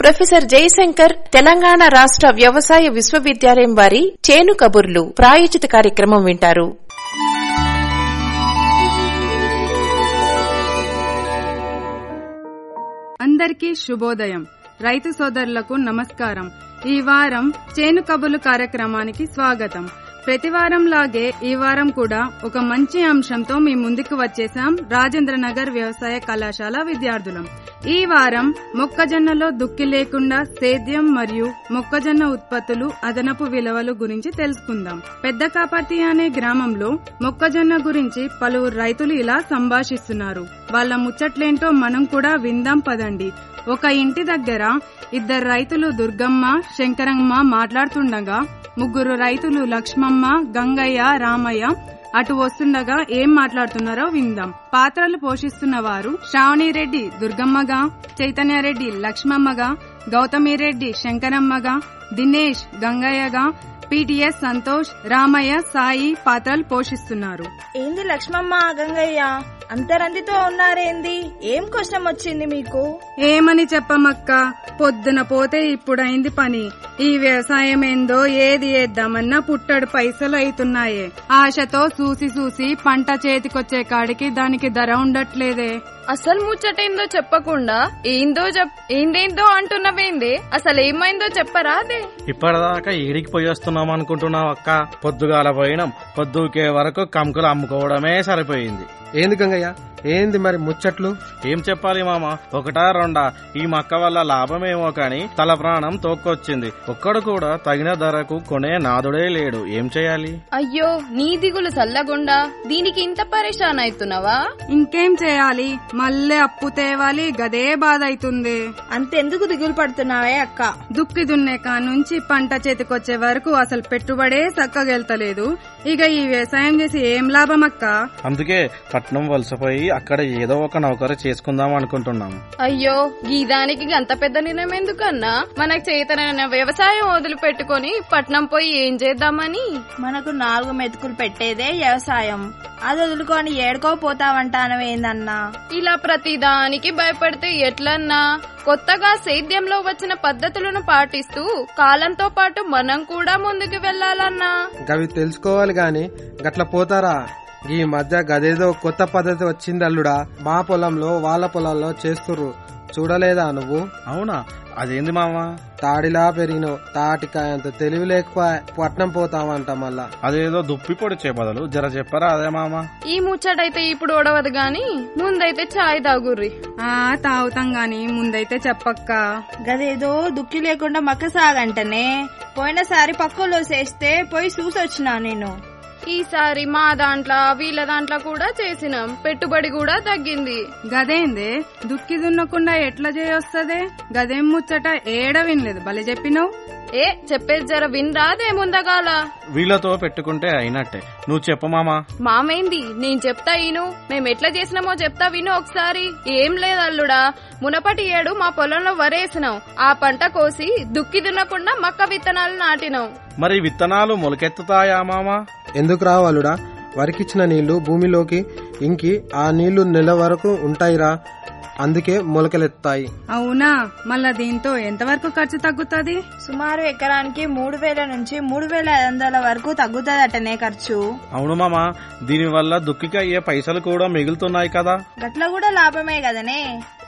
professor Jayashankar Telangana రాష్ట్ర వ్యవసాయ విశ్వవిద్యాలయం వారి చేను కబుర్లు ప్రాయోజిత కార్యక్రమం వింటారు అందరికీ శుభోదయం రైతు సోదరులకు నమస్కారం ఈ వారం చేను కబుర్లు కార్యక్రమానికి స్వాగతం ప్రతి వారం లాగే ఈ వారం కూడా ఒక మంచి అంశంతో మీ ముందుకు వచ్చేసాం రాజేంద్రనగర్ వ్యవసాయ కళాశాల విద్యార్థులం ఈ వారం మొక్కజొన్నలో దుక్కి లేకుండా సేద్యం మరియు మొక్కజొన్న ఉత్పత్తులు అదనపు విలువలు గురించి తెలుసుకుందాం పెద్ద కాపర్తి అనే గ్రామంలో మొక్కజొన్న గురించి పలువురు రైతులు ఇలా సంభాషిస్తున్నారు వాళ్ళ ముచ్చట్లేంటో మనం కూడా విందాం పదండి ఒక ఇంటి దగ్గర ఇద్దరు రైతులు దుర్గమ్మ శంకరమ్మ మాట్లాడుతుండగా ముగ్గురు రైతులు లక్ష్మమ్మ గంగయ్య రామయ్య అటు వస్తుండగా ఏం మాట్లాడుతున్నారో విందాం పాత్రలు పోషిస్తున్న వారు శ్రావణిరెడ్డి దుర్గమ్మగా చైతన్యరెడ్డి లక్ష్మమ్మగా గౌతమిరెడ్డి శంకరమ్మగా దినేష్ గంగయ్యగా పిటిఎస్ సంతోష్ రామయ్య సాయి పాత్రలు పోషిస్తున్నారు ఏంది లక్ష్మమ్మ గంగయ్య అంతరందితో ఉన్నారేంది ఏం కష్టం వచ్చింది మీకు ఏమని చెప్పమక్క పొద్దున పోతే ఇప్పుడైంది పని ఈ వ్యవసాయం ఏందో ఏది వేద్దామన్నా పుట్టడు పైసలు అవుతున్నాయే ఆశతో చూసి చూసి పంట చేతికొచ్చే కాడికి దానికి ధర ఉండట్లేదే అసలు ముచ్చటేందో చెప్పకుండా ఏందో చెప్ ఏందేందో అంటున్నవేంది అసలు ఏమైందో చెప్పరా అదే ఇప్పటిదాకా ఏడికి పోయి వస్తున్నాం అనుకుంటున్నావు అక్క పొద్దుగాల పోయినాం పొద్దుకే వరకు కంకులు అమ్ముకోవడమే సరిపోయింది ఏంది గంగయ్య ఏంది మరి ముచ్చట్లు ఏం చెప్పాలి మామ ఒకటా రెండా ఈ మక్క వల్ల లాభమేమో కాని తల ప్రాణం తోక్కొచ్చింది ఒక్కడు కూడా తగిన ధరకు కొనే నాదుడే లేడు ఏం చేయాలి అయ్యో నీ దిగులు సల్లగుండా దీనికి ఇంత పరేషాన్ అవుతున్నావా ఇంకేం చేయాలి మళ్ళీ అప్పు తేవాలి గదే బాధ అవుతుంది అంతెందుకు దిగులు పడుతున్నావే అక్క దుక్కి దున్నే నుంచి పంట చేతికొచ్చే వరకు అసలు పెట్టుబడే చక్కగెళ్తలేదు ఇక ఈ వ్యవసాయం చేసి ఏం లాభం అక్క అందుకే పట్నం వలసపోయి అక్కడ ఏదో ఒక నౌకరు చేసుకుందాం అనుకుంటున్నాం అయ్యో గీదానికి గంత పెద్ద నిర్ణయం ఎందుకన్నా మనకు చేతనైన వ్యవసాయం వదిలిపెట్టుకొని పట్నం పోయి ఏం చేద్దామని మనకు నాలుగు మెతుకులు పెట్టేదే వ్యవసాయం అది వదులుకొని ఏడుకో పోతావంటానవేందన్నా ఇలా ప్రతిదానికి భయపడితే ఎట్లన్నా కొత్తగా సేద్యంలో వచ్చిన పద్ధతులను పాటిస్తూ కాలంతో పాటు మనం కూడా ముందుకు వెళ్లాలన్నా గవి తెలుసుకోవాలి గాని గట్ల పోతారా ఈ మధ్య గదేదో కొత్త పద్ధతి వచ్చింది అల్లుడా మా పొలంలో వాళ్ళ పొలాల్లో చేస్తుర్రు చూడలేదా నువ్వు అవునా అదేంది మామ తాడిలా పెరిగినావు తాటికాయ అంత తెలివి లేకపోయా పట్నం పోతామంట మళ్ళా అదేదో దుప్పి పొడిచే బదులు జర చెప్పరా అదే మామ ఈ ముచ్చటైతే ఇప్పుడు ఓడవదు గాని ముందైతే చాయ్ తాగుర్రి ఆ తాగుతాం గాని ముందైతే చెప్పక్క గదేదో దుక్కి లేకుండా మక్క సాగంటనే పోయినసారి పక్కలో చేస్తే పోయి చూసొచ్చినా నేను ఈసారి మా దాంట్లో వీళ్ళ దాంట్లో కూడా చేసినాం పెట్టుబడి కూడా తగ్గింది గదేందే దుక్కి దున్నకుండా ఎట్లా చేయొస్తదే గదేం ముచ్చట ఏడ వినలేదు భలే చెప్పినావు ఏ చెప్పేది జర వినరాదే ముందగాల వీళ్ళతో పెట్టుకుంటే అయినట్టే నువ్వు చెప్పు మామ మామేంది నేను చెప్తా ఈను మేము ఎట్లా చేసినామో చెప్తా విను ఒకసారి ఏం లేదు అల్లుడా మునపటి ఏడు మా పొలంలో వరేసినాం ఆ పంట కోసి దుక్కి దున్నకుండా మక్క విత్తనాలు నాటినాం మరి విత్తనాలు మొలకెత్తుతాయా మామ ఎందుకు రావాలుడా వరికిచ్చిన నీళ్లు భూమిలోకి ఇంకి ఆ నీళ్లు నెల వరకు ఉంటాయిరా అందుకే మొలకలెత్తాయి అవునా మళ్ళా దీంతో ఎంతవరకు ఖర్చు తగ్గుతుంది సుమారు ఎకరానికి మూడు వేల నుంచి మూడు వేల ఐదు వందల వరకు తగ్గుతుందటనే ఖర్చు అవును మామ దీనివల్ల దుక్కికి అయ్యే పైసలు కూడా మిగులుతున్నాయి కదా గట్ల కూడా లాభమే కదనే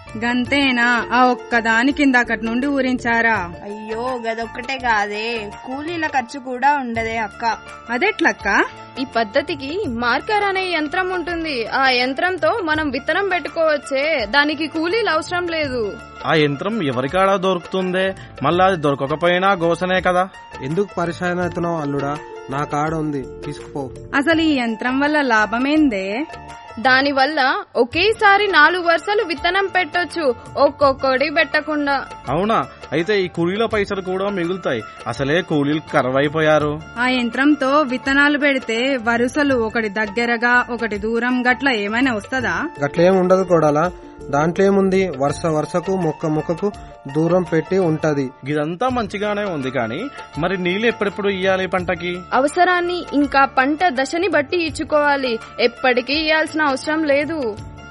గంతేనా ఆ ఒక్కదాని కింద అక్కడి నుండి ఊరించారా అయ్యో గదొక్కటే కాదే కూలీల ఖర్చు కూడా ఉండదే అక్క అదెట్లక్క ఈ పద్ధతికి మార్కర్ అనే యంత్రం ఉంటుంది ఆ యంత్రంతో మనం విత్తనం పెట్టుకోవచ్చే దానికి కూలీలు అవసరం లేదు ఆ యంత్రం ఎవరికాడా దొరుకుతుందే మళ్ళా అది దొరకకపోయినా గోసనే కదా ఎందుకు పరిశాన అవుతున్నావు అల్లుడా నా కాడ ఉంది తీసుకుపో అసలు ఈ యంత్రం వల్ల లాభమేందే దానివల్ల ఒకేసారి నాలుగు వరుసలు విత్తనం పెట్టొచ్చు ఒక్కొక్కటి పెట్టకుండా అవునా అయితే ఈ కూలీల పైసలు కూడా మిగులుతాయి అసలే కూలీలు కరువైపోయారు ఆ యంత్రంతో విత్తనాలు పెడితే వరుసలు ఒకటి దగ్గరగా ఒకటి దూరం గట్ల ఏమైనా వస్తదా గట్లేం ఉండదు కోడలా దాంట్లో ఏముంది వరుస వరుసకు మొక్క మొక్కకు దూరం పెట్టి ఉంటది ఇదంతా మంచిగానే ఉంది కానీ మరి నీళ్ళు ఎప్పుడెప్పుడు ఇయ్యాలి పంటకి అవసరాన్ని ఇంకా పంట దశని బట్టి ఇచ్చుకోవాలి ఎప్పటికీ ఇయ్యాల్సిన అవసరం లేదు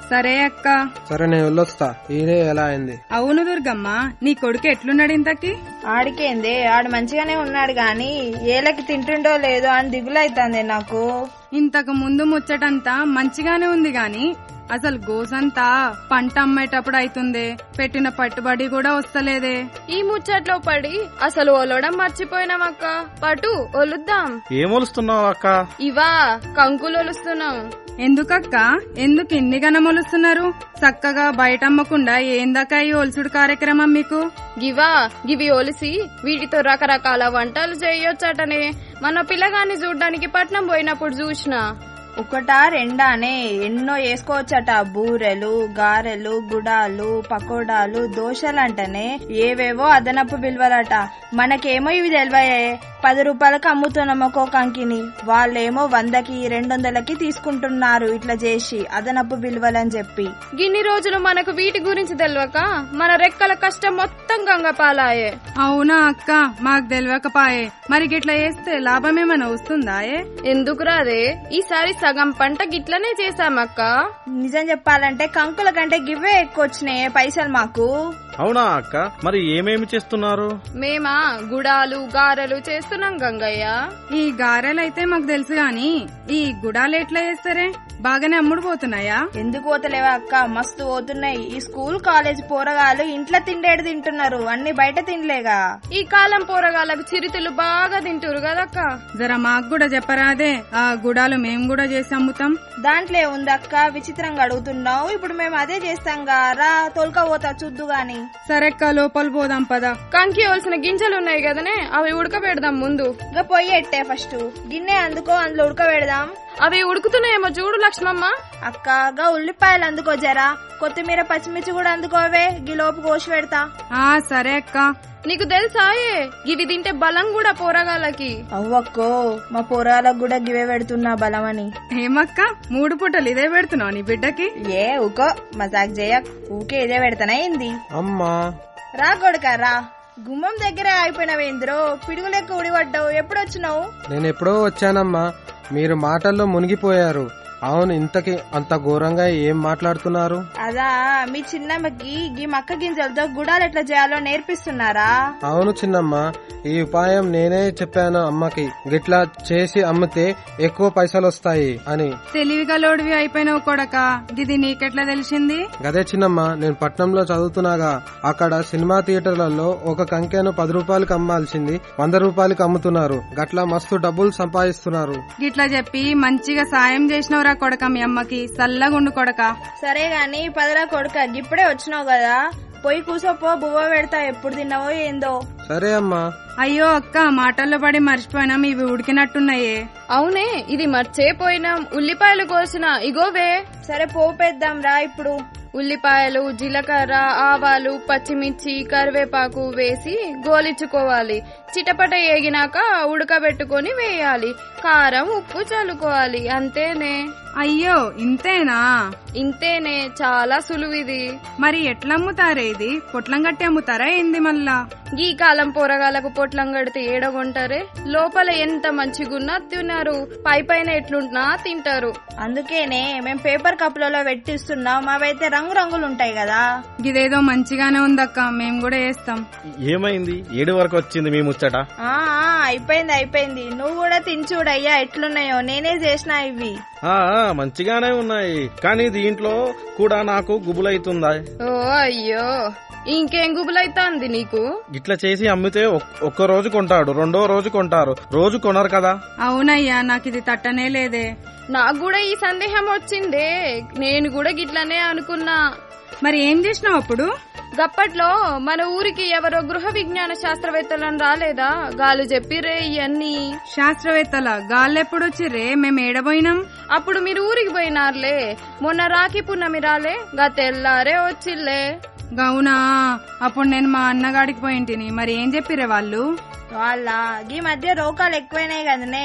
సరే అక్క సరే నేను వెళ్ళొస్తా ఈడే ఎలా అయింది అవును దుర్గమ్మ నీ కొడుకు ఎట్లున్నాడు ఇంతకి ఆడికేంది ఆడు మంచిగానే ఉన్నాడు గాని ఏలకి తింటుండో లేదో అని దిగులైతుంది నాకు ఇంతకు ముందు ముచ్చటంతా మంచిగానే ఉంది గాని అసలు గోసంతా పంట అమ్మేటప్పుడు అయితుందే పెట్టిన పట్టుబడి కూడా వస్తలేదే ఈ ముచ్చట్లో పడి అసలు ఒలడం మర్చిపోయినామక్క పటు ఒలుద్దాం ఏమొలుస్తున్నావు అక్క ఇవా కంకులు ఒలుస్తున్నాం ఎందుకక్క ఎందుకు ఇన్ని గనమొలుస్తున్నారు చక్కగా బయట అమ్మకుండా ఏందాక ఈ ఒలుసుడు కార్యక్రమం మీకు గివా గివి ఒలిసి వీటితో రకరకాల వంటలు చేయొచ్చటనే మన పిల్లగాన్ని చూడ్డానికి పట్నం పోయినప్పుడు చూసినా ఒకటా రెండానే ఎన్నో వేసుకోవచ్చట బూరెలు గారెలు గుడాలు పకోడాలు దోశలంటనే ఏవేవో అదనపు విలువలట మనకేమో ఇవి తెలివయే పది రూపాయలకు అమ్ముతున్నాం ఒక్కో కంకిని వాళ్ళేమో వందకి రెండు వందలకి తీసుకుంటున్నారు ఇట్లా చేసి అదనపు విలువలని చెప్పి గిన్ని రోజులు మనకు వీటి గురించి తెలియక మన రెక్కల కష్టం మొత్తం గంగపాలాయే అవునా అక్క మాకు తెలియకపాయే మరి గిట్లా చేస్తే లాభమేమైనా వస్తుందాయే ఎందుకు రాదే ఈసారి సగం పంట గిట్లనే చేశామక్క నిజం చెప్పాలంటే కంకుల కంటే గివ్వే ఎక్కువ వచ్చినాయి పైసలు మాకు అవునా అక్క మరి ఏమేమి చేస్తున్నారు మేమా గుడాలు గారెలు చేస్తున్నాం గంగయ్య ఈ గారెలైతే మాకు తెలుసు గాని ఈ గుడాలు ఎట్లా చేస్తారే బాగానే అమ్ముడు పోతున్నాయా ఎందుకు పోతలేవా అక్క మస్తు పోతున్నాయి ఈ స్కూల్ కాలేజ్ పోరగాళ్ళు ఇంట్లో తిండేడు తింటున్నారు అన్ని బయట తినలేగా ఈ కాలం పోరగాళ్ళకు చిరుతులు బాగా తింటురు కదక్క జర మాకు కూడా చెప్పరాదే ఆ గుడాలు మేము కూడా చేసి అమ్ముతాం దాంట్లో ఉంది అక్క విచిత్రంగా అడుగుతున్నావు ఇప్పుడు మేము అదే చేస్తాంగా రా తోలుక పోతా చూద్దు గాని సరెక్క లోపల పోదాం పదా కంకి వలసిన గింజలు ఉన్నాయి కదనే అవి ఉడకబెడదాం ముందు ఇంకా పొయ్యి ఎట్టే ఫస్ట్ గిన్నె అందుకో అందులో ఉడకబెడదాం అవి ఉడుకుతున్నాయేమో చూడు లక్ష్మమ్మ అక్కగా ఉల్లిపాయలు అందుకో జరా కొత్తిమీర పచ్చిమిర్చి కూడా అందుకోవే గిలోపు కోసి పెడతా ఆ సరే అక్క నీకు తెలుసాయే ఇవి తింటే బలం కూడా పోరగాళ్ళకి అవ్వక్కో మా పోరాలకు కూడా గివే పెడుతున్నా బలమని ఏమక్క మూడు పూటలు ఇదే పెడుతున్నావు నీ బిడ్డకి ఏ ఊకో మజాక్ చేయక్ ఊకే ఇదే పెడతానా ఏంది అమ్మా రా కొడుక రా గుమ్మం దగ్గరే అయిపోయినవేంద్రో పిడుగు లెక్క ఉడిపడ్డావు ఎప్పుడు వచ్చినావు నేను ఎప్పుడో వచ్చానమ్మా మీరు మాటల్లో మునిగిపోయారు అవును ఇంతకి అంత ఘోరంగా ఏం మాట్లాడుతున్నారు అదా మీ చిన్నమ్మకి గీ మక్క గింజలతో గుడాలు ఎట్లా చేయాలో నేర్పిస్తున్నారా అవును చిన్నమ్మ ఈ ఉపాయం నేనే చెప్పాను అమ్మకి గిట్లా చేసి అమ్మితే ఎక్కువ పైసలు వస్తాయి అని తెలివిగా లోడివి అయిపోయినావు కొడక గిది నీకెట్లా తెలిసింది గదే చిన్నమ్మ నేను పట్నంలో చదువుతున్నాగా అక్కడ సినిమా థియేటర్లలో ఒక కంకెను పది రూపాయలకి అమ్మాల్సింది వంద రూపాయలకి అమ్ముతున్నారు గట్లా మస్తు డబ్బులు సంపాదిస్తున్నారు గిట్లా చెప్పి మంచిగా సాయం చేసినవురా కొడక మీ అమ్మకి సల్లగుండు కొడక సరే గాని పదరా కొడుక ఇప్పుడే వచ్చినావు కదా పోయి కూసోపో బువ్వ పెడతా ఎప్పుడు తిన్నావో ఏందో సరే అమ్మా అయ్యో అక్క మాటల్లో పడి మర్చిపోయినాం ఇవి ఉడికినట్టున్నాయే అవునే ఇది మర్చేపోయినాం ఉల్లిపాయలు కోసిన ఇగోవే సరే పోపేద్దాం రా ఇప్పుడు ఉల్లిపాయలు జీలకర్ర ఆవాలు పచ్చిమిర్చి కరివేపాకు వేసి గోలించుకోవాలి చిటపట ఏగినాక ఉడకబెట్టుకొని వేయాలి కారం ఉప్పు చల్లుకోవాలి అంతేనే అయ్యో ఇంతేనా ఇంతేనే చాలా సులువిది మరి ఎట్లా అమ్ముతారే ఇది పొట్లం కట్టి అమ్ముతారా ఏంది మళ్ళా ఈ కాలం పోరగాళ్ళకు పొట్లం కడితే ఏడగొంటారే లోపల ఎంత మంచిగున్నా తిన్నారు పై పైన ఎట్లుంటున్నా తింటారు అందుకేనే మేం పేపర్ కప్పులలో పెట్టిస్తున్నాం అవైతే రంగు రంగులు ఉంటాయి కదా గిదేదో మంచిగానే ఉందక్క మేము కూడా చేస్తాం ఏమైంది ఏడు వరకు వచ్చింది మీ ముచ్చట ఆ ఆ, అయిపోయింది అయిపోయింది నువ్వు కూడా తిని చూడయ్యా ఎట్లున్నాయో నేనే చేసిన ఇవి ఆ ఆ, మంచిగానే ఉన్నాయి కానీ దీంట్లో కూడా నాకు గుబులైతుందా ఓ అయ్యో ఇంకేం గుబులైతాంది నీకు ఇట్లా చేసి అమ్మితే ఒక్- ఒక్క రోజు కొంటాడు రెండో రోజు కొంటారు రోజు కొనరు కదా అవునయ్యా నాకు ఇది తట్టనే లేదే నాకు కూడా ఈ సందేహం వచ్చిందే నేను కూడా గిట్లనే అనుకున్నా మరి ఏం చేసినావు అప్పుడు గప్పట్లో మన ఊరికి ఎవరో గృహ విజ్ఞాన శాస్త్రవేత్తలను రాలేదా గాలు చెప్పిరే ఇవన్నీ శాస్త్రవేత్తల గాల్లెప్పుడు వచ్చిర్రే మేము ఏడబోయినాం అప్పుడు మీరు ఊరికి పోయినారులే మొన్న రాఖీ పున్నమి రాలే గా తెల్లారే వచ్చిల్లే గౌనా అప్పుడు నేను మా అన్నగాడికి పోయింటిని మరి ఏం చెప్పిర్రే వాళ్ళు వాళ్ళ ఈ మధ్య రోగాలు ఎక్కువైనాయి కదనే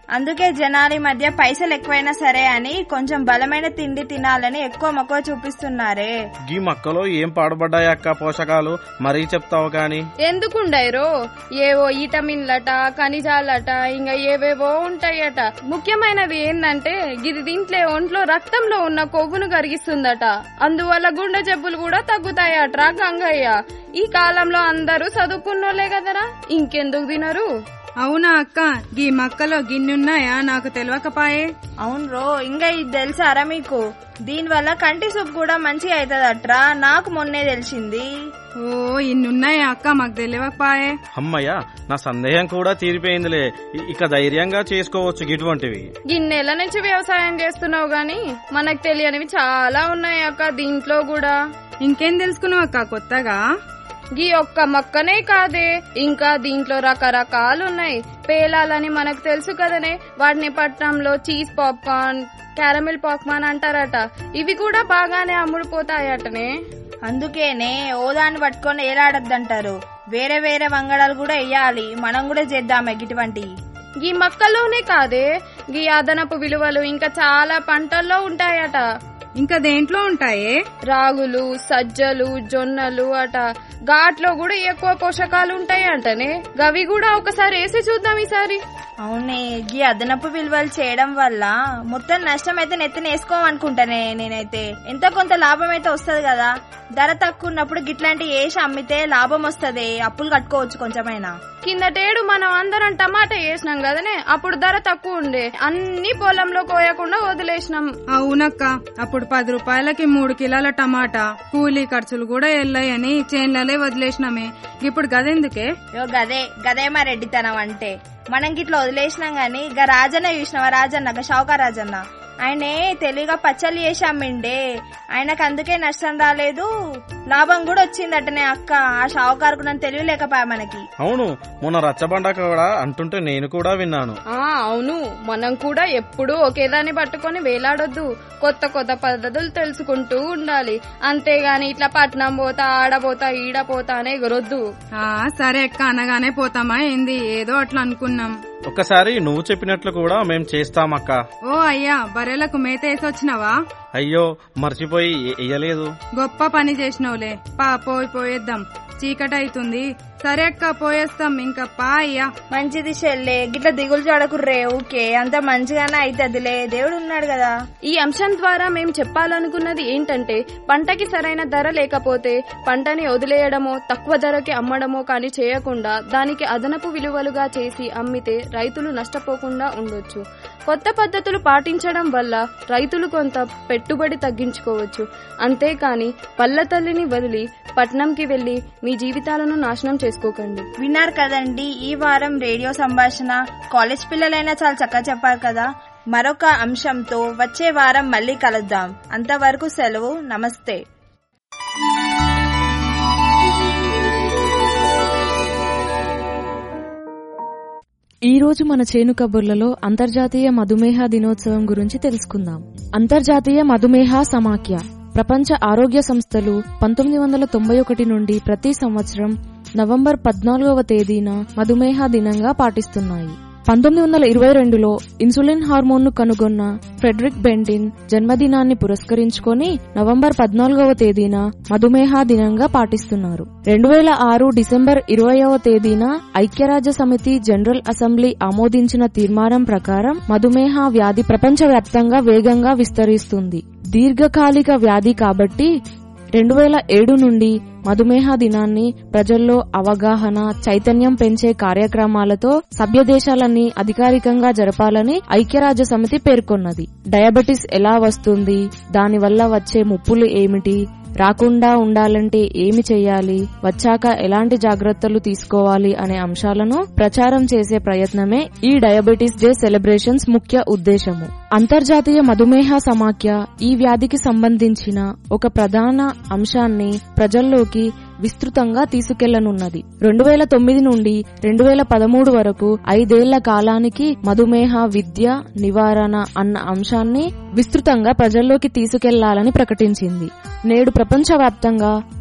అందుకే జనాలు ఈ మధ్య పైసలు ఎక్కువైనా సరే అని కొంచెం బలమైన తిండి తినాలని ఎక్కువ మక్కువ చూపిస్తున్నారే గీ మొక్కలో ఏం పాడుపడ్డాయి అక్క పోషకాలు మరీ చెప్తావు కాని ఎందుకుండైరో ఏవో ఈటమిన్లట ఖనిజాలట ఇంకా ఏవేవో ఉంటాయట ముఖ్యమైనది ఏందంటే గిది దీంట్లో ఒంట్లో రక్తంలో ఉన్న కొవ్వును కరిగిస్తుందట అందువల్ల గుండె జబ్బులు కూడా తగ్గుతాయట్రా గంగయ్య ఈ కాలంలో అందరూ చదువుకున్నోళ్లే కదరా ఇంకెందుకు తినరు అవునా అక్క గీ మక్కలో గిన్నెన్నాయా నాకు తెలియకపాయే అవును రో ఇంకా ఇది తెలుసారా మీకు దీనివల్ల కంటి సూప్ కూడా మంచిగా అవుతుందట్రా నాకు మొన్నే తెలిసింది ఓ ఇన్నున్నాయా అక్క మాకు తెలియకపాయే అమ్మయ్య నా సందేహం కూడా తీరిపోయిందిలే ఇ- ఇక ధైర్యంగా చేసుకోవచ్చు ఇటువంటివి గిన్నెల నుంచి వ్యవసాయం చేస్తున్నావు గాని మనకు తెలియనివి చాలా ఉన్నాయి అక్క దీంట్లో కూడా ఇంకేం తెలుసుకున్నావు అక్క కొత్తగా గీ ఒక్క మొక్కనే కాదే ఇంకా దీంట్లో రకరకాలు ఉన్నాయి పేలాలని మనకు తెలుసు కదనే వాటిని పట్నంలో చీజ్ పాప్కార్న్ క్యారమిల్ పాప్కార్న్ అంటారట ఇవి కూడా బాగానే అమ్ముడుపోతాయటనే అందుకేనే ఓదాన్ని పట్టుకొని ఏలాడద్దంటారు వేరే వేరే వంగడాలు కూడా వేయాలి మనం కూడా చేద్దాం ఇటువంటి గీ మొక్కల్లోనే కాదే గీ అదనపు విలువలు ఇంకా చాలా పంటల్లో ఉంటాయట ఇంకా దేంట్లో ఉంటాయే రాగులు సజ్జలు జొన్నలు అట ఘాట్లో కూడా ఎక్కువ పోషకాలు ఉంటాయి అంటనే గవి కూడా ఒకసారి వేసి చూద్దాం ఈసారి అవునే గీ అదనపు విలువలు చేయడం వల్ల మొత్తం నష్టం అయితే నెత్తిన వేసుకోమనుకుంటానే నేనైతే ఎంత కొంత లాభం అయితే వస్తది కదా ధర తక్కువ ఉన్నప్పుడు గిట్లాంటి వేసి అమ్మితే లాభం వస్తది అప్పులు కట్టుకోవచ్చు కొంచెమైనా కిందటేడు మనం అందరం టమాటా వేసినాం కదనే అప్పుడు ధర తక్కువ ఉండే అన్ని పొలంలో కోయకుండా వదిలేసినాం అవునక్క అప్పుడు పది రూపాయలకి మూడు కిలోల టమాటా కూలీ ఖర్చులు కూడా వెళ్ళాయని చేన్లలే వదిలేసినామే ఇప్పుడు గదెందుకే యో గదే గదే మా రెడ్డితనం అంటే మనం గిట్లా వదిలేసినాం గాని గా రాజన్న చూసినావా రాజన్న గా షౌకా రాజన్న ఆయనే తెలివిగా పచ్చళ్ళు చేసి అమ్మిండే ఆయనకు అందుకే నష్టం రాలేదు లాభం కూడా వచ్చిందటనే అక్క ఆ షావుకారుకు నన్ను తెలివి లేకపోయా మనకి అవును మొన్న రచ్చబండ కూడా అంటుంటే నేను కూడా విన్నాను ఆ అవును మనం కూడా ఎప్పుడూ ఒకేదాన్ని పట్టుకొని వేలాడొద్దు కొత్త కొత్త పద్ధతులు తెలుసుకుంటూ ఉండాలి అంతేగాని ఇట్లా పట్నం పోతా ఆడపోతా ఈడపోతా అనే ఎగరొద్దు ఆ సరే అక్క అనగానే పోతామా ఏంది ఏదో అట్లా అనుకున్నాం ఒక్కసారి నువ్వు చెప్పినట్లు కూడా మేం చేస్తామక్క ఓ అయ్యా బర్రెలకు మేత వేసొచ్చినావా అయ్యో మర్చిపోయి ఎయ్యలేదు గొప్ప పని చేసినావులే పా పోయి పోయేద్దాం చీకటి అవుతుంది సరే అక్క పోయేస్తాం ఇంకా పా అయ్యా మంచిది చెల్లె గిట్లా దిగులు చూడకుర్రే ఊకే అంత మంచిగానే అయితదిలే దేవుడు ఉన్నాడు కదా ఈ అంశం ద్వారా మేము చెప్పాలనుకున్నది ఏంటంటే పంటకి సరైన ధర లేకపోతే పంటని వదిలేయడమో తక్కువ ధరకి అమ్మడమో కానీ చేయకుండా దానికి అదనపు విలువలుగా చేసి అమ్మితే రైతులు నష్టపోకుండా ఉండొచ్చు కొత్త పద్ధతులు పాటించడం వల్ల రైతులు కొంత పెట్టుబడి తగ్గించుకోవచ్చు అంతేకాని పల్ల తల్లిని వదిలి పట్నంకి వెళ్లి మీ జీవితాలను నాశనం చేసుకోకండి విన్నారు కదండి ఈ వారం రేడియో సంభాషణ కాలేజ్ పిల్లలైనా చాలా చక్కగా చెప్పారు కదా మరొక అంశంతో వచ్చే వారం మళ్ళీ కలుద్దాం అంతవరకు సెలవు నమస్తే ఈ రోజు మన చేను కబుర్లలో అంతర్జాతీయ మధుమేహ దినోత్సవం గురించి తెలుసుకుందాం అంతర్జాతీయ మధుమేహ సమాఖ్య ప్రపంచ ఆరోగ్య సంస్థలు పంతొమ్మిది వందల తొంభై ఒకటి నుండి ప్రతి సంవత్సరం నవంబర్ పద్నాలుగవ తేదీన మధుమేహ దినంగా పాటిస్తున్నాయి పంతొమ్మిది వందల ఇరవై రెండులో ఇన్సులిన్ హార్మోన్ ను కనుగొన్న ఫ్రెడరిక్ బెంటిన్ జన్మదినాన్ని పురస్కరించుకొని నవంబర్ పద్నాలుగవ తేదీన మధుమేహ దినంగా పాటిస్తున్నారు రెండు వేల ఆరు డిసెంబర్ ఇరవయవ తేదీన ఐక్యరాజ్య సమితి జనరల్ అసెంబ్లీ ఆమోదించిన తీర్మానం ప్రకారం మధుమేహ వ్యాధి ప్రపంచవ్యాప్తంగా వేగంగా విస్తరిస్తుంది దీర్ఘకాలిక వ్యాధి కాబట్టి రెండు వేల ఏడు నుండి మధుమేహ దినాన్ని ప్రజల్లో అవగాహన చైతన్యం పెంచే కార్యక్రమాలతో సభ్య దేశాలన్నీ అధికారికంగా జరపాలని ఐక్యరాజ్య సమితి పేర్కొన్నది డయాబెటిస్ ఎలా వస్తుంది దానివల్ల వచ్చే ముప్పులు ఏమిటి రాకుండా ఉండాలంటే ఏమి చేయాలి వచ్చాక ఎలాంటి జాగ్రత్తలు తీసుకోవాలి అనే అంశాలను ప్రచారం చేసే ప్రయత్నమే ఈ డయాబెటిస్ డే సెలబ్రేషన్స్ ముఖ్య ఉద్దేశము అంతర్జాతీయ మధుమేహ సమాఖ్య ఈ వ్యాధికి సంబంధించిన ఒక ప్రధాన అంశాన్ని ప్రజల్లోకి విస్తృతంగా తీసుకెళ్లనున్నది రెండు వేల తొమ్మిది నుండి రెండు వేల పదమూడు వరకు ఐదేళ్ల కాలానికి మధుమేహ విద్య నివారణ అన్న అంశాన్ని విస్తృతంగా ప్రజల్లోకి తీసుకెళ్లాలని ప్రకటించింది నేడు ప్రపంచవ్యాప్తంగా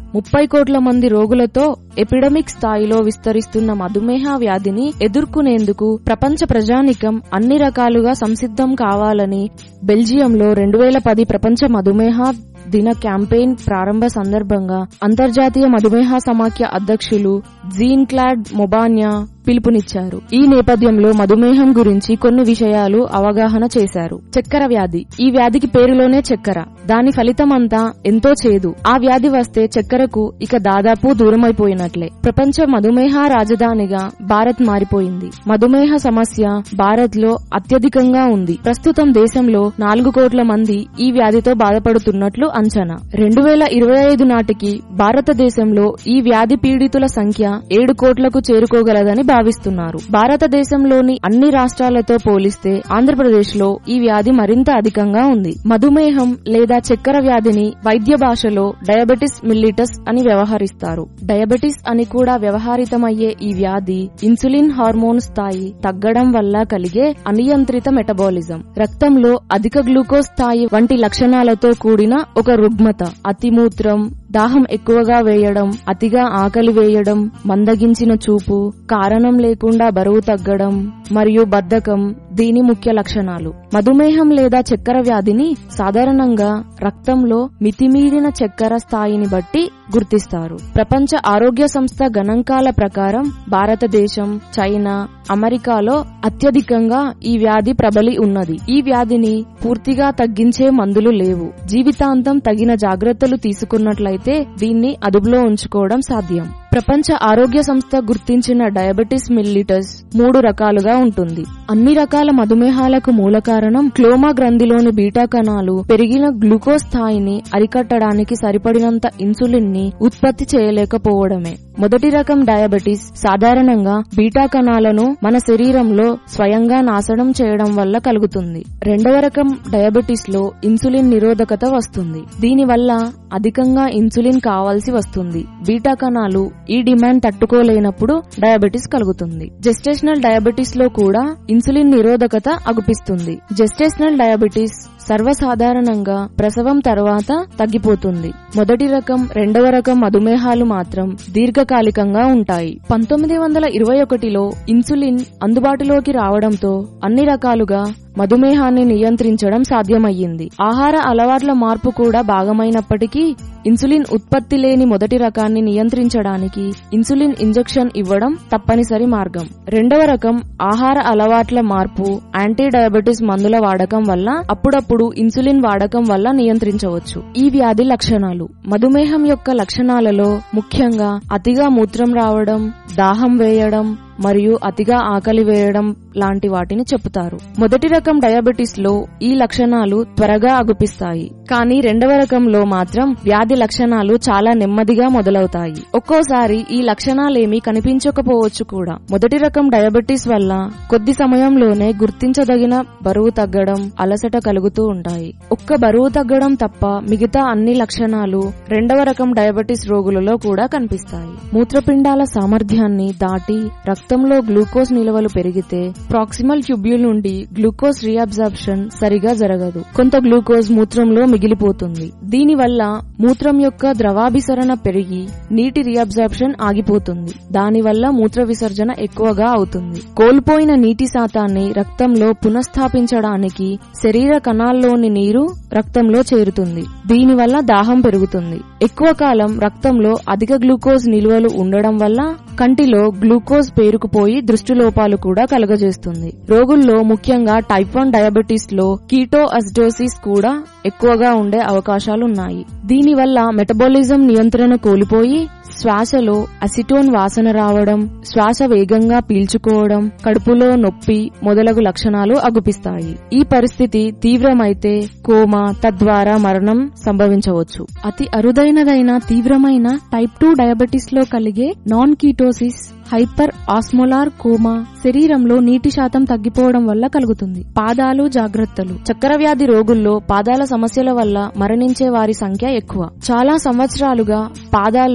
ముప్పై కోట్ల మంది రోగులతో ఎపిడమిక్ స్థాయిలో విస్తరిస్తున్న మధుమేహ వ్యాధిని ఎదుర్కొనేందుకు ప్రపంచ ప్రజానికం అన్ని రకాలుగా సంసిద్ధం కావాలని బెల్జియంలో రెండు వేల పది ప్రపంచ మధుమేహ దిన క్యాంపెయిన్ ప్రారంభ సందర్భంగా అంతర్జాతీయ మధుమేహ సమాఖ్య అధ్యక్షులు జీన్ క్లాడ్ మొబాన్యా పిలుపునిచ్చారు ఈ నేపథ్యంలో మధుమేహం గురించి కొన్ని విషయాలు అవగాహన చేశారు చక్కెర వ్యాధి ఈ వ్యాధికి పేరులోనే చక్కెర దాని ఫలితమంతా ఎంతో చేదు ఆ వ్యాధి వస్తే చక్కెరకు ఇక దాదాపు దూరమైపోయినట్లే ప్రపంచ మధుమేహ రాజధానిగా భారత్ మారిపోయింది మధుమేహ సమస్య భారత్ లో అత్యధికంగా ఉంది ప్రస్తుతం దేశంలో నాలుగు కోట్ల మంది ఈ వ్యాధితో బాధపడుతున్నట్లు అంచనా రెండు వేల ఇరవై ఐదు నాటికి భారతదేశంలో ఈ వ్యాధి పీడితుల సంఖ్య ఏడు కోట్లకు చేరుకోగలదని భావిస్తున్నారు భారతదేశంలోని అన్ని రాష్ట్రాలతో పోలిస్తే ఆంధ్రప్రదేశ్ లో ఈ వ్యాధి మరింత అధికంగా ఉంది మధుమేహం లేదా చక్కెర వ్యాధిని వైద్య భాషలో డయాబెటిస్ మిల్లిటస్ అని వ్యవహరిస్తారు డయాబెటిస్ అని కూడా వ్యవహారితమయ్యే ఈ వ్యాధి ఇన్సులిన్ హార్మోన్ స్థాయి తగ్గడం వల్ల కలిగే అనియంత్రిత మెటబాలిజం రక్తంలో అధిక గ్లూకోజ్ స్థాయి వంటి లక్షణాలతో కూడిన ఒక రుగ్మత అతిమూత్రం దాహం ఎక్కువగా వేయడం అతిగా ఆకలి వేయడం మందగించిన చూపు కారణం లేకుండా బరువు తగ్గడం మరియు బద్ధకం దీని ముఖ్య లక్షణాలు మధుమేహం లేదా చక్కెర వ్యాధిని సాధారణంగా రక్తంలో మితిమీరిన చక్కెర స్థాయిని బట్టి గుర్తిస్తారు ప్రపంచ ఆరోగ్య సంస్థ గణాంకాల ప్రకారం భారతదేశం చైనా అమెరికాలో అత్యధికంగా ఈ వ్యాధి ప్రబలి ఉన్నది ఈ వ్యాధిని పూర్తిగా తగ్గించే మందులు లేవు జీవితాంతం తగిన జాగ్రత్తలు తీసుకున్నట్లయితే దీన్ని అదుపులో ఉంచుకోవడం సాధ్యం ప్రపంచ ఆరోగ్య సంస్థ గుర్తించిన డయాబెటిస్ మిల్లిటస్ మూడు రకాలుగా ఉంటుంది అన్ని రకాల మధుమేహాలకు మూల కారణం క్లోమా గ్రంథిలోని బీటా కణాలు పెరిగిన గ్లూకోజ్ స్థాయిని అరికట్టడానికి సరిపడినంత ఇన్సులిన్ ని ఉత్పత్తి చేయలేకపోవడమే మొదటి రకం డయాబెటిస్ సాధారణంగా బీటా కణాలను మన శరీరంలో స్వయంగా నాశనం చేయడం వల్ల కలుగుతుంది రెండవ రకం డయాబెటిస్ లో ఇన్సులిన్ నిరోధకత వస్తుంది దీనివల్ల అధికంగా ఇన్సులిన్ కావాల్సి వస్తుంది బీటా కణాలు ఈ డిమాండ్ తట్టుకోలేనప్పుడు డయాబెటిస్ కలుగుతుంది జెస్టేషనల్ డయాబెటిస్ లో కూడా ఇన్సులిన్ నిరోధకత అగుపిస్తుంది జెస్టేషనల్ డయాబెటిస్ సర్వసాధారణంగా ప్రసవం తర్వాత తగ్గిపోతుంది మొదటి రకం రెండవ రకం మధుమేహాలు మాత్రం దీర్ఘకాలికంగా ఉంటాయి పంతొమ్మిది వందల ఇరవై ఒకటిలో ఇన్సులిన్ అందుబాటులోకి రావడంతో అన్ని రకాలుగా మధుమేహాన్ని నియంత్రించడం సాధ్యమయ్యింది ఆహార అలవాట్ల మార్పు కూడా భాగమైనప్పటికీ ఇన్సులిన్ ఉత్పత్తి లేని మొదటి రకాన్ని నియంత్రించడానికి ఇన్సులిన్ ఇంజెక్షన్ ఇవ్వడం తప్పనిసరి మార్గం రెండవ రకం ఆహార అలవాట్ల మార్పు యాంటీ డయాబెటిస్ మందుల వాడకం వల్ల అప్పుడప్పుడు ఇన్సులిన్ వాడకం వల్ల నియంత్రించవచ్చు ఈ వ్యాధి లక్షణాలు మధుమేహం యొక్క లక్షణాలలో ముఖ్యంగా అతిగా మూత్రం రావడం దాహం వేయడం మరియు అతిగా ఆకలి వేయడం లాంటి వాటిని చెబుతారు మొదటి రకం డయాబెటిస్ లో ఈ లక్షణాలు త్వరగా అగుపిస్తాయి కానీ రెండవ రకంలో మాత్రం వ్యాధి లక్షణాలు చాలా నెమ్మదిగా మొదలవుతాయి ఒక్కోసారి ఈ లక్షణాలేమీ కనిపించకపోవచ్చు కూడా మొదటి రకం డయాబెటిస్ వల్ల కొద్ది సమయంలోనే గుర్తించదగిన బరువు తగ్గడం అలసట కలుగుతూ ఉంటాయి ఒక్క బరువు తగ్గడం తప్ప మిగతా అన్ని లక్షణాలు రెండవ రకం డయాబెటిస్ రోగులలో కూడా కనిపిస్తాయి మూత్రపిండాల సామర్థ్యాన్ని దాటి రక్తంలో గ్లూకోజ్ నిల్వలు పెరిగితే ప్రాక్సిమల్ ట్యూబ్యూల్ నుండి గ్లూకోజ్ రీఅబ్జార్ప్షన్ సరిగా జరగదు కొంత గ్లూకోజ్ మూత్రంలో మిగిలిపోతుంది దీనివల్ల మూత్రం యొక్క ద్రవాభిసరణ పెరిగి నీటి రీఅబ్జార్ప్షన్ ఆగిపోతుంది దానివల్ల మూత్ర విసర్జన ఎక్కువగా అవుతుంది కోల్పోయిన నీటి శాతాన్ని రక్తంలో పునఃస్థాపించడానికి శరీర కణాల్లోని నీరు రక్తంలో చేరుతుంది దీనివల్ల దాహం పెరుగుతుంది ఎక్కువ కాలం రక్తంలో అధిక గ్లూకోజ్ నిల్వలు ఉండడం వల్ల కంటిలో గ్లూకోజ్ పేరుకుపోయి దృష్టిలోపాలు కూడా కలుగజేస్తుంది రోగుల్లో ముఖ్యంగా టైప్ వన్ డయాబెటీస్ లో కీటో అసిడోసిస్ కూడా ఎక్కువగా ఉండే అవకాశాలున్నాయి దీనివల్ల మెటబాలిజం నియంత్రణ కోల్పోయి శ్వాసలో అసిటోన్ వాసన రావడం శ్వాస వేగంగా పీల్చుకోవడం కడుపులో నొప్పి మొదలగు లక్షణాలు అగుపిస్తాయి ఈ పరిస్థితి తీవ్రమైతే కోమా తద్వారా మరణం సంభవించవచ్చు అతి అరుదైనదైన తీవ్రమైన టైప్ టూ డయాబెటిస్ లో కలిగే non ketosis hyperosmolar coma శరీరంలో నీటి శాతం తగ్గిపోవడం వల్ల కలుగుతుంది పాదాలు జాగ్రత్తలు చక్కెర వ్యాధి రోగుల్లో పాదాల సమస్యల వల్ల మరణించే వారి సంఖ్య ఎక్కువ చాలా సంవత్సరాలుగా పాదాల్లో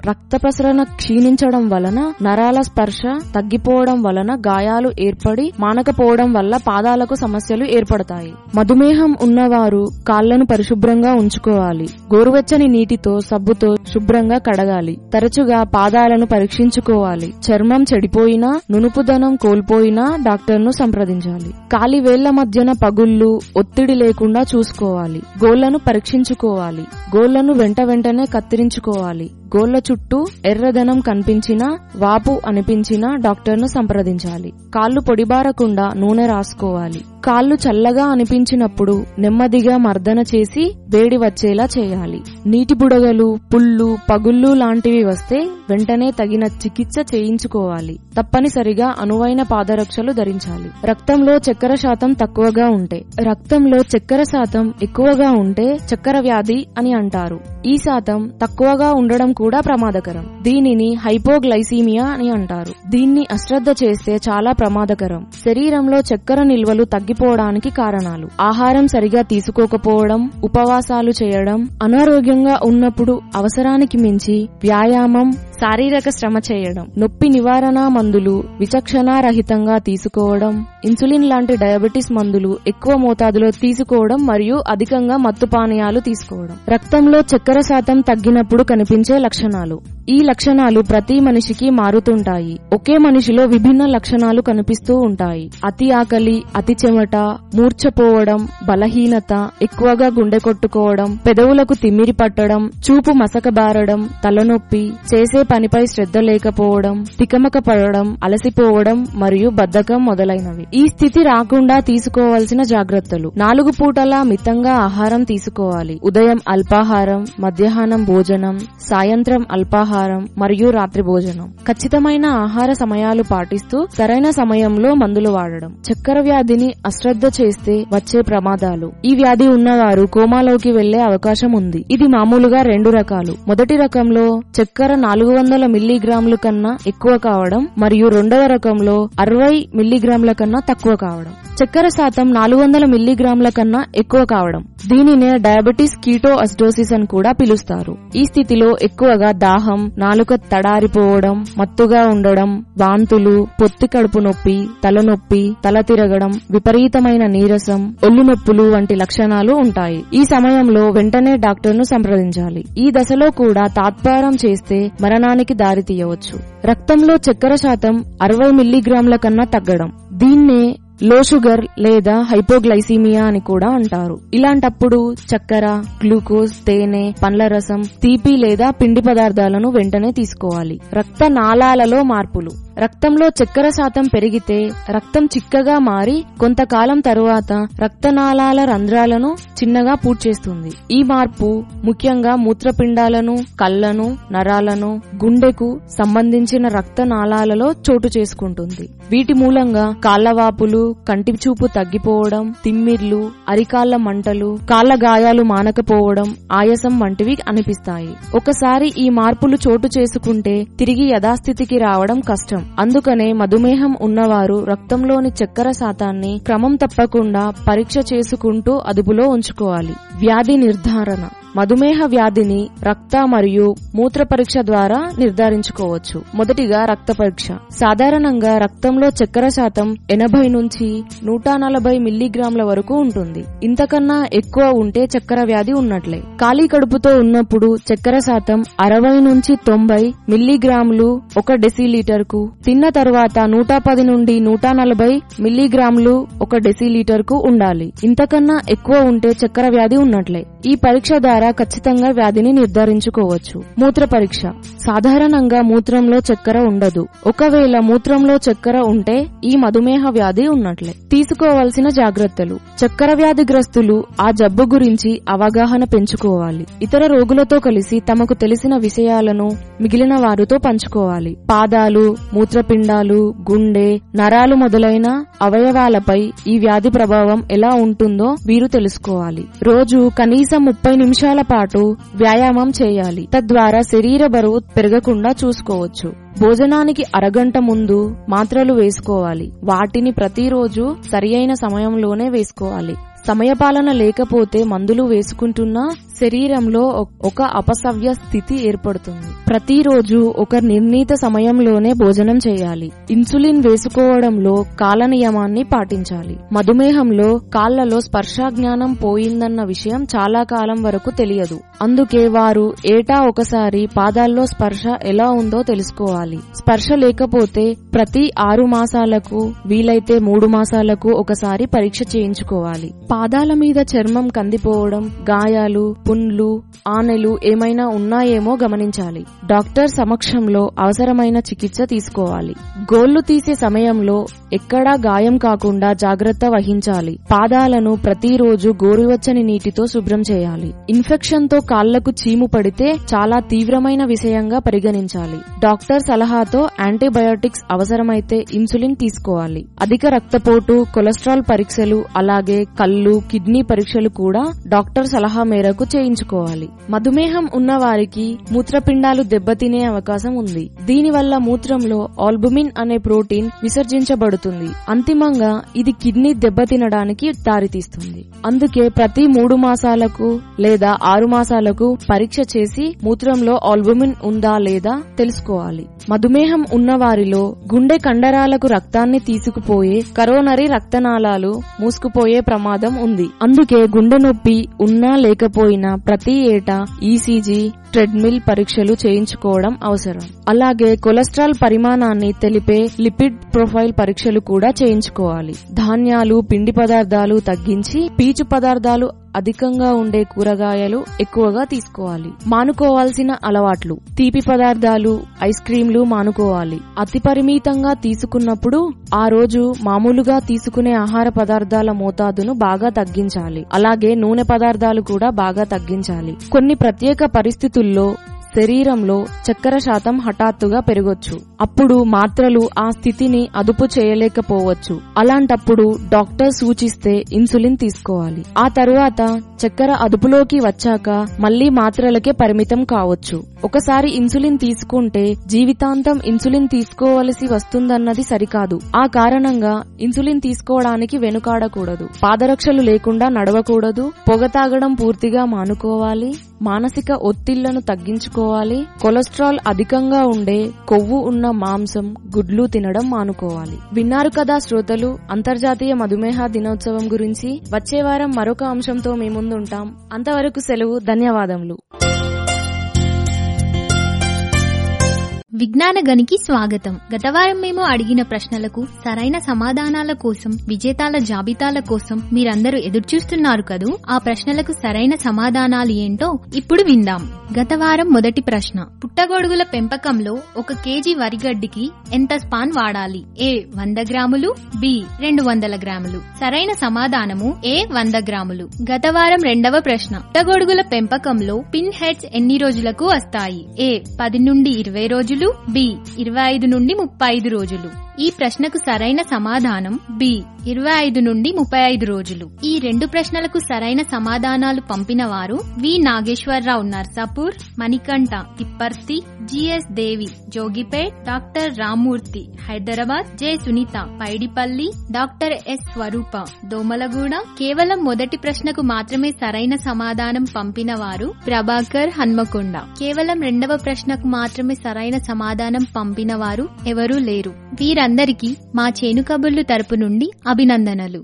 రక్త ప్రసరణ క్షీణించడం వలన నరాల స్పర్శ తగ్గిపోవడం వలన గాయాలు ఏర్పడి మానకపోవడం వల్ల పాదాలకు సమస్యలు ఏర్పడతాయి మధుమేహం ఉన్నవారు కాళ్లను పరిశుభ్రంగా ఉంచుకోవాలి గోరువెచ్చని నీటితో సబ్బుతో శుభ్రంగా కడగాలి తరచుగా పాదాలను పరీక్షించుకోవాలి చర్మం చెడిపోయినా నునుపుదనం కోల్పోయినా డాక్టర్ను సంప్రదించాలి కాలి వేళ్ల మధ్యన పగుళ్లు ఒత్తిడి లేకుండా చూసుకోవాలి గోళ్లను పరీక్షించుకోవాలి గోళ్లను వెంట వెంటనే కత్తిరించుకోవాలి గోళ్ల చుట్టూ ఎర్రదనం కనిపించినా వాపు అనిపించినా డాక్టర్ను సంప్రదించాలి కాళ్లు పొడిబారకుండా నూనె రాసుకోవాలి కాళ్లు చల్లగా అనిపించినప్పుడు నెమ్మదిగా మర్దన చేసి వేడి వచ్చేలా చేయాలి నీటి బుడగలు పుళ్ళు పగుళ్ళు లాంటివి వస్తే వెంటనే తగిన చికిత్స చేయించుకోవాలి తప్పనిసరిగా అనువైన పాదరక్షలు ధరించాలి రక్తంలో చక్కెర శాతం తక్కువగా ఉంటే రక్తంలో చక్కెర శాతం ఎక్కువగా ఉంటే చక్కెర వ్యాధి అని అంటారు ఈ శాతం తక్కువగా ఉండడం కూడా ప్రమాదకరం దీనిని హైపోగ్లైసీమియా అని అంటారు దీన్ని అశ్రద్ధ చేస్తే చాలా ప్రమాదకరం శరీరంలో చక్కెర నిల్వలు తగ్గిపోవడానికి కారణాలు ఆహారం సరిగా తీసుకోకపోవడం ఉపవాసాలు చేయడం అనారోగ్యంగా ఉన్నప్పుడు అవసరానికి మించి వ్యాయామం శారీరక శ్రమ చేయడం నొప్పి నివారణ మందులు విచక్షణారహితంగా తీసుకోవడం ఇన్సులిన్ లాంటి డయాబెటిస్ మందులు ఎక్కువ మోతాదులో తీసుకోవడం మరియు అధికంగా మత్తు పానీయాలు తీసుకోవడం రక్తంలో చక్కెర శాతం తగ్గినప్పుడు కనిపించే లక్షణాలు ఈ లక్షణాలు ప్రతి మనిషికి మారుతుంటాయి ఒకే మనిషిలో విభిన్న లక్షణాలు కనిపిస్తూ ఉంటాయి అతి ఆకలి అతి చెమట మూర్ఛపోవడం బలహీనత ఎక్కువగా గుండె కొట్టుకోవడం పెదవులకు తిమ్మిరి పట్టడం చూపు మసకబారడం తలనొప్పి చేసే పనిపై శ్రద్ధ లేకపోవడం తికమక పడడం అలసిపోవడం మరియు బద్ధకం మొదలైనవి ఈ స్థితి రాకుండా తీసుకోవాల్సిన జాగ్రత్తలు నాలుగు పూటలా మితంగా ఆహారం తీసుకోవాలి ఉదయం అల్పాహారం మధ్యాహ్నం భోజనం సాయంత్రం అల్పాహారం మరియు రాత్రి భోజనం ఖచ్చితమైన ఆహార సమయాలు పాటిస్తూ సరైన సమయంలో మందులు వాడడం చక్కెర వ్యాధిని అశ్రద్ధ చేస్తే వచ్చే ప్రమాదాలు ఈ వ్యాధి ఉన్నవారు కోమాలోకి వెళ్లే అవకాశం ఉంది ఇది మామూలుగా రెండు రకాలు మొదటి రకంలో చక్కెర నాలుగు వందల మిల్లీగ్రాముల కన్నా ఎక్కువ కావడం మరియు రెండవ రకంలో అరవై మిల్లీగ్రాముల కన్నా తక్కువ కావడం చక్కెర శాతం నాలుగు వందల మిల్లీగ్రాముల కన్నా ఎక్కువ కావడం దీనినే డయాబెటిస్ కీటో అసిడోసిస్ అని కూడా పిలుస్తారు ఈ స్థితిలో ఎక్కువగా దాహం నాలుక తడారిపోవడం మత్తుగా ఉండడం వాంతులు పొత్తి కడుపు నొప్పి తలనొప్పి తల తిరగడం విపరీతమైన నీరసం ఒళ్ళు నొప్పులు వంటి లక్షణాలు ఉంటాయి ఈ సమయంలో వెంటనే డాక్టర్ను సంప్రదించాలి ఈ దశలో కూడా తాత్పారం చేస్తే మరణానికి దారితీయవచ్చు రక్తంలో చక్కెర శాతం అరవై మిల్లీగ్రాముల కన్నా తగ్గడం దీన్నే లో షుగర్ లేదా హైపోగ్లైసీమియా అని కూడా అంటారు ఇలాంటప్పుడు చక్కెర గ్లూకోజ్ తేనె పండ్ల రసం తీపి లేదా పిండి పదార్థాలను వెంటనే తీసుకోవాలి రక్త నాళాలలో మార్పులు రక్తంలో చక్కెర శాతం పెరిగితే రక్తం చిక్కగా మారి కొంతకాలం తరువాత రక్తనాళాల రంధ్రాలను చిన్నగా పూడ్చేస్తుంది ఈ మార్పు ముఖ్యంగా మూత్రపిండాలను కళ్లను నరాలను గుండెకు సంబంధించిన రక్తనాళాలలో చోటు చేసుకుంటుంది వీటి మూలంగా కాళ్లవాపులు కంటి చూపు తగ్గిపోవడం తిమ్మిర్లు అరికాళ్ల మంటలు కాళ్ల గాయాలు మానకపోవడం ఆయాసం వంటివి అనిపిస్తాయి ఒకసారి ఈ మార్పులు చోటు చేసుకుంటే తిరిగి యథాస్థితికి రావడం కష్టం అందుకనే మధుమేహం ఉన్నవారు రక్తంలోని చక్కెర శాతాన్ని క్రమం తప్పకుండా పరీక్ష చేసుకుంటూ అదుపులో ఉంచుకోవాలి వ్యాధి నిర్ధారణ మధుమేహ వ్యాధిని రక్త మరియు మూత్ర పరీక్ష ద్వారా నిర్ధారించుకోవచ్చు మొదటిగా రక్త పరీక్ష సాధారణంగా రక్తంలో చక్కెర శాతం ఎనభై నుంచి నూట నలభై మిల్లీగ్రాముల వరకు ఉంటుంది ఇంతకన్నా ఎక్కువ ఉంటే చక్కెర వ్యాధి ఉన్నట్లే ఖాళీ కడుపుతో ఉన్నప్పుడు చక్కెర శాతం అరవై నుంచి తొంభై మిల్లీగ్రాములు ఒక డెసిలీటర్ కు తిన్న తర్వాత నూట పది నుండి నూట నలభై మిల్లీగ్రాములు ఒక డెసిలీటర్ కు ఉండాలి ఇంతకన్నా ఎక్కువ ఉంటే చక్కెర వ్యాధి ఉన్నట్లే ఈ పరీక్ష ద్వారా ఖచ్చితంగా వ్యాధిని నిర్ధారించుకోవచ్చు మూత్ర పరీక్ష సాధారణంగా మూత్రంలో చక్కెర ఉండదు ఒకవేళ మూత్రంలో చక్కెర ఉంటే ఈ మధుమేహ వ్యాధి ఉన్నట్లే తీసుకోవాల్సిన జాగ్రత్తలు చక్కెర వ్యాధిగ్రస్తులు ఆ జబ్బు గురించి అవగాహన పెంచుకోవాలి ఇతర రోగులతో కలిసి తమకు తెలిసిన విషయాలను మిగిలిన వారితో పంచుకోవాలి పాదాలు మూత్రపిండాలు గుండె నరాలు మొదలైన అవయవాలపై ఈ వ్యాధి ప్రభావం ఎలా ఉంటుందో వీరు తెలుసుకోవాలి రోజు కనీసం ముప్పై నిమిషాల పాటు వ్యాయామం చేయాలి తద్వారా శరీర బరువు పెరగకుండా చూసుకోవచ్చు భోజనానికి అరగంట ముందు మాత్రలు వేసుకోవాలి వాటిని ప్రతిరోజు సరియైన సమయంలోనే వేసుకోవాలి సమయపాలన లేకపోతే మందులు వేసుకుంటున్నా శరీరంలో ఒ- ఒక అపసవ్య స్థితి ఏర్పడుతుంది ప్రతిరోజు ఒక నిర్ణీత సమయంలోనే భోజనం చేయాలి ఇన్సులిన్ వేసుకోవడంలో కాల నియమాన్ని పాటించాలి మధుమేహంలో కాళ్లలో స్పర్శా జ్ఞానం పోయిందన్న విషయం చాలా కాలం వరకు తెలియదు అందుకే వారు ఏటా ఒకసారి పాదాల్లో స్పర్శ ఎలా ఉందో తెలుసుకోవాలి స్పర్శ లేకపోతే ప్రతి ఆరు మాసాలకు వీలైతే మూడు మాసాలకు ఒకసారి పరీక్ష చేయించుకోవాలి పాదాల మీద చర్మం కందిపోవడం గాయాలు పుండ్లు ఆనెలు ఏమైనా ఉన్నాయేమో గమనించాలి డాక్టర్ సమక్షంలో అవసరమైన చికిత్స తీసుకోవాలి గోళ్లు తీసే సమయంలో ఎక్కడా గాయం కాకుండా జాగ్రత్త వహించాలి పాదాలను ప్రతిరోజు గోరువెచ్చని నీటితో శుభ్రం చేయాలి ఇన్ఫెక్షన్ తో కాళ్లకు చీము పడితే చాలా తీవ్రమైన విషయంగా పరిగణించాలి డాక్టర్ సలహాతో యాంటీబయోటిక్స్ అవసరమైతే ఇన్సులిన్ తీసుకోవాలి అధిక రక్తపోటు కొలెస్ట్రాల్ పరీక్షలు అలాగే కళ్ళు కిడ్నీ పరీక్షలు కూడా డాక్టర్ సలహా మేరకు చేయించుకోవాలి మధుమేహం ఉన్న వారికి మూత్రపిండాలు దెబ్బతినే అవకాశం ఉంది దీనివల్ల మూత్రంలో ఆల్బుమిన్ అనే ప్రోటీన్ విసర్జించబడుతుంది అంతిమంగా ఇది కిడ్నీ దెబ్బతినడానికి దారితీస్తుంది అందుకే ప్రతి మూడు మాసాలకు లేదా ఆరు మాసాలకు పరీక్ష చేసి మూత్రంలో ఆల్బుమిన్ ఉందా లేదా తెలుసుకోవాలి మధుమేహం ఉన్న వారిలో గుండె కండరాలకు రక్తాన్ని తీసుకుపోయే కరోనరీ రక్తనాళాలు మూసుకుపోయే ప్రమాదం ఉంది అందుకే గుండె నొప్పి ఉన్నా లేకపోయినా ప్రతి ఏటా ఈసీజీ ట్రెడ్మిల్ పరీక్షలు చేయించుకోవడం అవసరం అలాగే కొలెస్ట్రాల్ పరిమాణాన్ని తెలిపే లిపిడ్ ప్రొఫైల్ పరీక్షలు కూడా చేయించుకోవాలి ధాన్యాలు పిండి పదార్థాలు తగ్గించి పీచు పదార్థాలు అధికంగా ఉండే కూరగాయలు ఎక్కువగా తీసుకోవాలి మానుకోవాల్సిన అలవాట్లు తీపి పదార్థాలు ఐస్ క్రీంలు మానుకోవాలి అతి పరిమితంగా తీసుకున్నప్పుడు ఆ రోజు మామూలుగా తీసుకునే ఆహార పదార్థాల మోతాదును బాగా తగ్గించాలి అలాగే నూనె పదార్థాలు కూడా బాగా తగ్గించాలి కొన్ని ప్రత్యేక పరిస్థితుల్లో శరీరంలో చక్కెర శాతం హఠాత్తుగా పెరగొచ్చు అప్పుడు మాత్రలు ఆ స్థితిని అదుపు చేయలేకపోవచ్చు అలాంటప్పుడు డాక్టర్ సూచిస్తే ఇన్సులిన్ తీసుకోవాలి ఆ తరువాత చక్కెర అదుపులోకి వచ్చాక మళ్లీ మాత్రలకే పరిమితం కావచ్చు ఒకసారి ఇన్సులిన్ తీసుకుంటే జీవితాంతం ఇన్సులిన్ తీసుకోవలసి వస్తుందన్నది సరికాదు ఆ కారణంగా ఇన్సులిన్ తీసుకోవడానికి వెనుకాడకూడదు పాదరక్షలు లేకుండా నడవకూడదు పొగ తాగడం పూర్తిగా మానుకోవాలి మానసిక ఒత్తిళ్లను తగ్గించుకోవాలి కొలెస్ట్రాల్ అధికంగా ఉండే కొవ్వు ఉన్న మాంసం గుడ్లు తినడం మానుకోవాలి విన్నారు కదా శ్రోతలు అంతర్జాతీయ మధుమేహ దినోత్సవం గురించి వచ్చే వారం మరొక అంశంతో మీ ముందుంటాం అంతవరకు సెలవు ధన్యవాదములు విజ్ఞాన గనికి స్వాగతం గత వారం మేము అడిగిన ప్రశ్నలకు సరైన సమాధానాల కోసం విజేతాల జాబితాల కోసం మీరందరూ ఎదురుచూస్తున్నారు కదూ ఆ ప్రశ్నలకు సరైన సమాధానాలు ఏంటో ఇప్పుడు విందాం గత వారం మొదటి ప్రశ్న పుట్టగొడుగుల పెంపకంలో ఒక కేజీ వరిగడ్డికి ఎంత స్పాన్ వాడాలి ఏ వంద గ్రాములు బి రెండు వందల గ్రాములు సరైన సమాధానము ఏ వంద గ్రాములు గత వారం రెండవ ప్రశ్న పుట్టగొడుగుల పెంపకంలో పిన్ హెడ్స్ ఎన్ని రోజులకు వస్తాయి ఏ పది నుండి ఇరవై రోజులు బి ఇరవై ఐదు నుండి ముప్పై ఐదు రోజులు ఈ ప్రశ్నకు సరైన సమాధానం బి ఇరవై ఐదు నుండి ముప్పై ఐదు రోజులు ఈ రెండు ప్రశ్నలకు సరైన సమాధానాలు పంపిన వారు V Nageswararao Narsapur Manikanta Thipparthi GS Devi Jogipet doctor Rammurthy Hyderabad J Sunitha Paidipalli doctor S Swaroopa Domalguda కేవలం మొదటి ప్రశ్నకు మాత్రమే సరైన సమాధానం పంపిన వారు ప్రభాకర్ హన్మకొండ కేవలం రెండవ ప్రశ్నకు మాత్రమే సరైన సమాధానం పంపిన వారు ఎవరూ లేరు వీరందరికీ మా చేను కబుర్లు తరపు నుండి అభినందనలు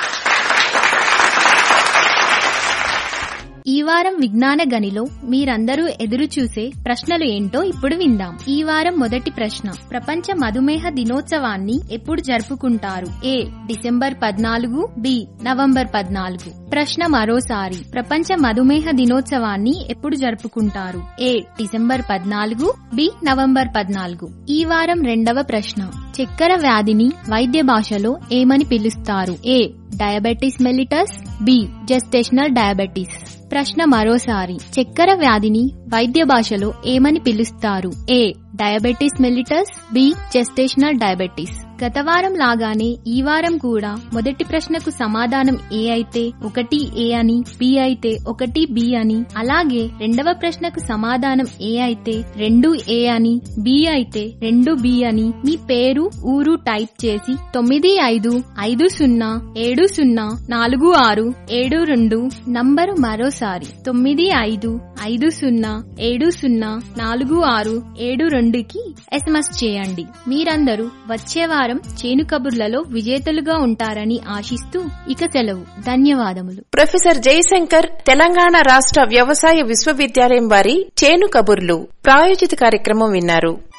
ఈ వారం విజ్ఞాన గనిలో మీరందరూ ఎదురు చూసే ప్రశ్నలు ఏంటో ఇప్పుడు విందాం ఈ వారం మొదటి ప్రశ్న ప్రపంచ మధుమేహ దినోత్సవాన్ని ఎప్పుడు జరుపుకుంటారు ఏ డిసెంబర్ పద్నాలుగు బి నవంబర్ పద్నాలుగు ప్రశ్న మరోసారి ప్రపంచ మధుమేహ దినోత్సవాన్ని ఎప్పుడు జరుపుకుంటారు ఏ డిసెంబర్ పద్నాలుగు బి నవంబర్ పద్నాలుగు ఈ వారం రెండవ ప్రశ్న చక్కెర వ్యాధిని వైద్య భాషలో ఏమని పిలుస్తారు A diabetes mellitus B gestational diabetes ప్రశ్న మరోసారి చక్కెర వ్యాధిని వైద్య భాషలో ఏమని పిలుస్తారు A diabetes mellitus B gestational diabetes గత వారం లాగానే ఈ వారం కూడా మొదటి ప్రశ్నకు సమాధానం ఏ అయితే ఒకటి ఏ అని బి అయితే ఒకటి బి అని అలాగే రెండవ ప్రశ్నకు సమాధానం ఏ అయితే రెండు ఏ అని బి అయితే రెండు బి అని మీ పేరు ఊరు టైప్ చేసి తొమ్మిది ఐదు ఐదు సున్నా ఏడు సున్నా నాలుగు ఆరు ఏడు రెండు నంబరు మరోసారి తొమ్మిది ఐదు ఐదు సున్నా ఏడు సున్నా నాలుగు ఆరు ఏడు రెండుకి ఎస్ఎంఎస్ చేయండి మీరందరూ వచ్చే వారం చేను కబుర్లలో విజేతలుగా ఉంటారని ఆశిస్తూ ఇక సెలవు ధన్యవాదములు ప్రొఫెసర్ జయశంకర్ తెలంగాణ రాష్ట్ర వ్యవసాయ విశ్వవిద్యాలయం వారి చేను కబుర్లు ప్రాయోజిత కార్యక్రమం విన్నారు